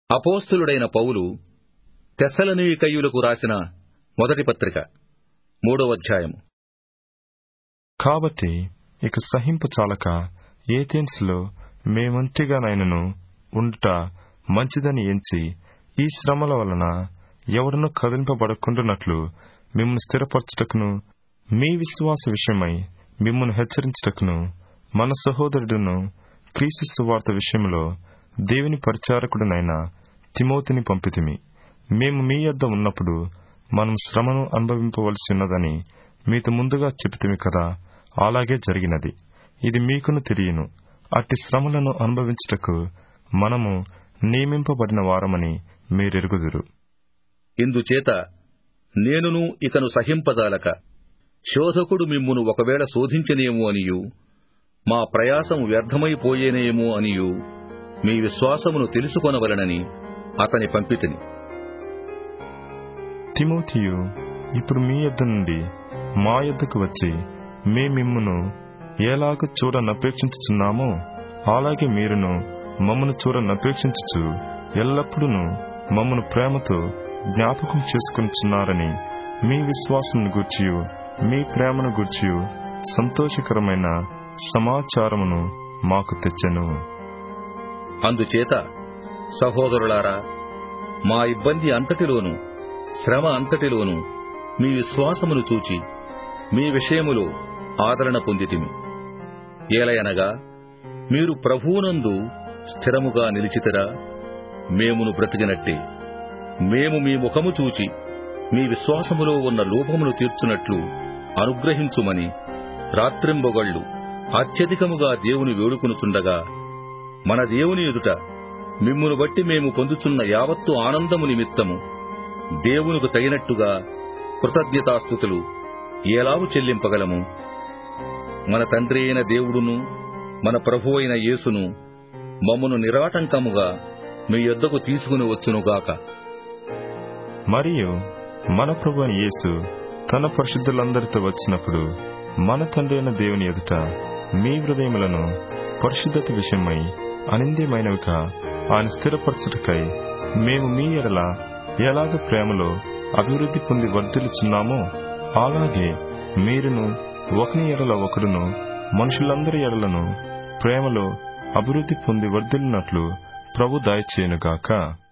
అపోస్తులుడైన పౌలు తెస్సలనీకయ్యులకు రాసిన మొదటి పత్రిక మూడవ అధ్యాయము కాబట్టి ఇక సహింపు చాలక ఏథెన్స్లో మేమంటిగానైనను ఉండుట మంచిదని ఎంచి ఈ శ్రమల వలన ఎవడను కదిలింపబడకుండానట్లు మిమ్మల్ని స్థిరపరచుటకును మీ విశ్వాస విషయమై మిమ్మల్ని హెచ్చరించుటకును మన సహోదరుడును క్రీస్తు సువార్త విషయంలో దేవుని పరిచారకుడునైన తిమోతిని పంపితిమి మేము మీ యొద్ద ఉన్నప్పుడు మనం శ్రమను అనుభవింపవలసి ఉన్నదని మీతో ముందుగా చెబుతిమి కదా అలాగే జరిగినది ఇది మీకును తెలియను అట్టి శ్రమలను అనుభవించుటకు మనము నియమింపబడిన వారమని మీరెరుగుదురు ఇందుచేత నేనును ఇకను సహింపజాలక శోధకుడు మిమ్మును ఒకవేళ శోధించనేమో అనియు మా ప్రయాసము వ్యర్థమైపోయేనేమో అనియు మీ విశ్వాసమును తెలుసుకొనవలనని అతని పంపితిని తిమోతియు ఇప్పుడు మీ యొద్ద నుండి మా యొద్దకు వచ్చి మే మిమ్మును ఎలాగ చూడనపేక్షించుచున్నామో అలాగే మీరును మమ్మను చూడనపేక్షించుచు ఎల్లప్పుడూ మమ్మను ప్రేమతో జ్ఞాపకం చేసుకుంటున్నారని మీ విశ్వాసం గూర్చియు మీ ప్రేమను గూర్చియు సంతోషకరమైన సమాచారమును మాకు తెచ్చెను అందుచేత సహోదరులారా మా ఇబ్బంది అంతటిలోను శ్రమ అంతటిలోను మీ విశ్వాసమును చూచి మీ విషయములో ఆదరణ పొందితిమి ఏలయనగా మీరు ప్రభువునందు స్థిరముగా నిలిచితరా మేమును బ్రతికినట్టే మేము మీ ముఖము చూచి మీ విశ్వాసములో ఉన్న లోపమును తీర్చునట్లు అనుగ్రహించుమని రాత్రింబొగళ్ళు అత్యధికముగా దేవుని వేడుకొనుచుండగా మన దేవుని ఎదుట మిమ్మును బట్టి మేము పొందుచున్న యావత్తు ఆనందము నిమిత్తము దేవునికి తగినట్టుగా కృతజ్ఞతాస్థుతులు ఎలాగు చెల్లింపగలము మన తండ్రి అయిన దేవుడును మన ప్రభు అయిన యేసును మమ్మను నిరాటంకముగా మీ యొద్దకు తీసుకుని వచ్చునుగాక మరియు మన ప్రభు అయిన యేసు తన పరిశుద్ధులందరితో వచ్చినప్పుడు మన తండ్రి అయిన దేవుని ఎదుట మీ హృదయములను పరిశుద్ధత విషయమై అనింద్యమైనవిగా ఆయన స్థిరపరచుటకై మేము మీ ఎడల ఎలాగ ప్రేమలో అభివృద్ధి పొంది వర్ధిల్చున్నామో అలాగే మీరును ఒకని ఎడల ఒకడును మనుషులందరి ఎడలను ప్రేమలో అభివృద్ధి పొంది వర్ధిల్లినట్లు ప్రభు దయచేయునుగాక